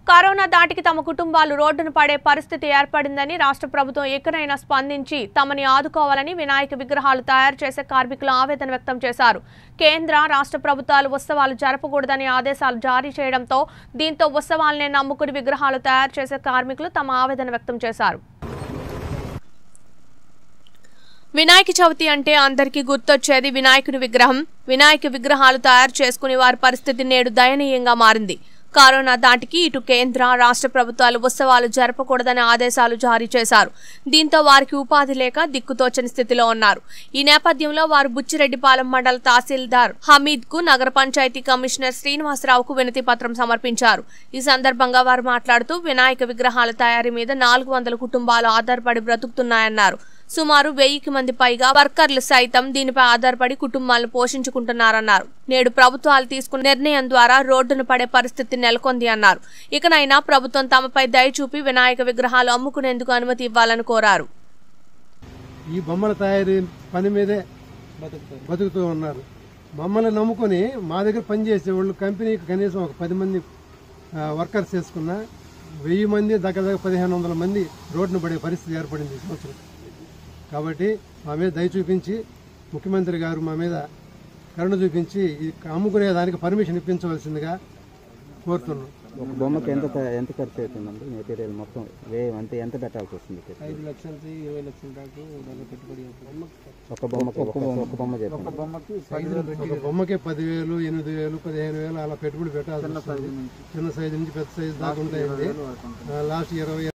Corona దాటికి తమ కుటుంబాలు రోడ్డున పడే పరిస్థితి ఏర్పడిందని రాష్ట్ర ప్రభుత్వం ఎక్కడైనా స్పందించి తమని ఆదుకోవాలని వినాయక విగ్రహాలు తయారు చేసే కార్మికులు ఆవేదన వ్యక్తం చేశారు కేంద్ర రాష్ట్ర ప్రభుత్వాలు ఉత్సవాలు జరపకూడదని ఆదేశాలు జారీ చేయడంతో దీంతో ఉత్సవాలనే నమ్ముకుని విగ్రహాలు తయారు చేసే కార్మికులు తమ ఆవేదన వ్యక్తం చేశారు వినాయక చవితి అంటే అందరికీ గుర్తొచ్చేది వినాయకుని విగ్రహం వినాయక విగ్రహాలు తయారు చేసుకునే వారి పరిస్థితి నేడు దయనీయంగా మారింది కరోనా దాటికి ఇటు కేంద్ర రాష్ట్ర ప్రభుత్వాలు ఉత్సవాలు జరపకూడదని ఆదేశాలు జారీ చేశారు దీంతో వారికి ఉపాధి లేక దిక్కుతోచని స్థితిలో ఉన్నారు ఈ నేపథ్యంలో వారు బుచ్చిరెడ్డిపాలెం మండల తహసీల్దార్ హమీద్ కు నగర పంచాయతీ కమిషనర్ శ్రీనివాసరావుకు వినతి పత్రం సమర్పించారు ఈ సందర్భంగా వారు మాట్లాడుతూ వినాయక విగ్రహాల తయారీ మీద నాలుగు వందల కుటుంబాలు ఆధారపడి బ్రతుకుతున్నాయన్నారు సుమారు వెయ్యికి మంది పైగా వర్కర్లు సైతం దీనిపై ఆధారపడి కుటుంబాలను పోషించుకుంటున్నారన్నారు నేడు ప్రభుత్వాలు తీసుకున్న నిర్ణయం ద్వారా రోడ్డున పడే పరిస్థితి నెలకొంది అన్నారు ఇకనైనా ప్రభుత్వం తమపై దయ చూపి వినాయక విగ్రహాలు అమ్ముకునేందుకు అనుమతి ఇవ్వాలని కోరారు ఈ బొమ్మల తయారీ పని మీదే బతుకుతూ ఉన్నారు మమ్మల్ని నమ్ముకొని మా దగ్గర పనిచేసే వాళ్ళు కంపెనీకి కనీసం ఒక పది మంది ఆ, వర్కర్స్ చేసుకున్న వెయ్యి మంది దగ్గర దగ్గర పదిహేను వందల మంది రోడ్డున పడే పరిస్థితి ఏర్పడింది ఈ సంవత్సరం కాబట్టి మా మీద దయ చూపించి ముఖ్యమంత్రి గారు మా మీద కరుణ చూపించి ఈ అమ్ముకునే దానికి పర్మిషన్ ఇప్పించవలసిందిగా కోరుతున్నాం ఒక బొమ్మకి ఎంత త- ఎంత ఖర్చు అవుతుందండి మెటీరియల్ మొత్తం వే అంటే ఎంత పెట్టాల్సి వస్తుంది ఇక్కడ? ఐదు లక్షల నుంచి ఇరవై లక్షల దాకా పెట్టుబడి ఒక బొమ్మకి ఒక ఒక బొమ్మ చెప్పండి ఒక బొమ్మకే పదివేలు ఎనిమిది వేలు పదిహేను వేలు అలా పెట్టుబడి పెట్టాల్సి వస్తుంది చిన్న సైజు నుంచి పెద్ద సైజు దాకా ఉంటాయండి లాస్ట్ ఇరవై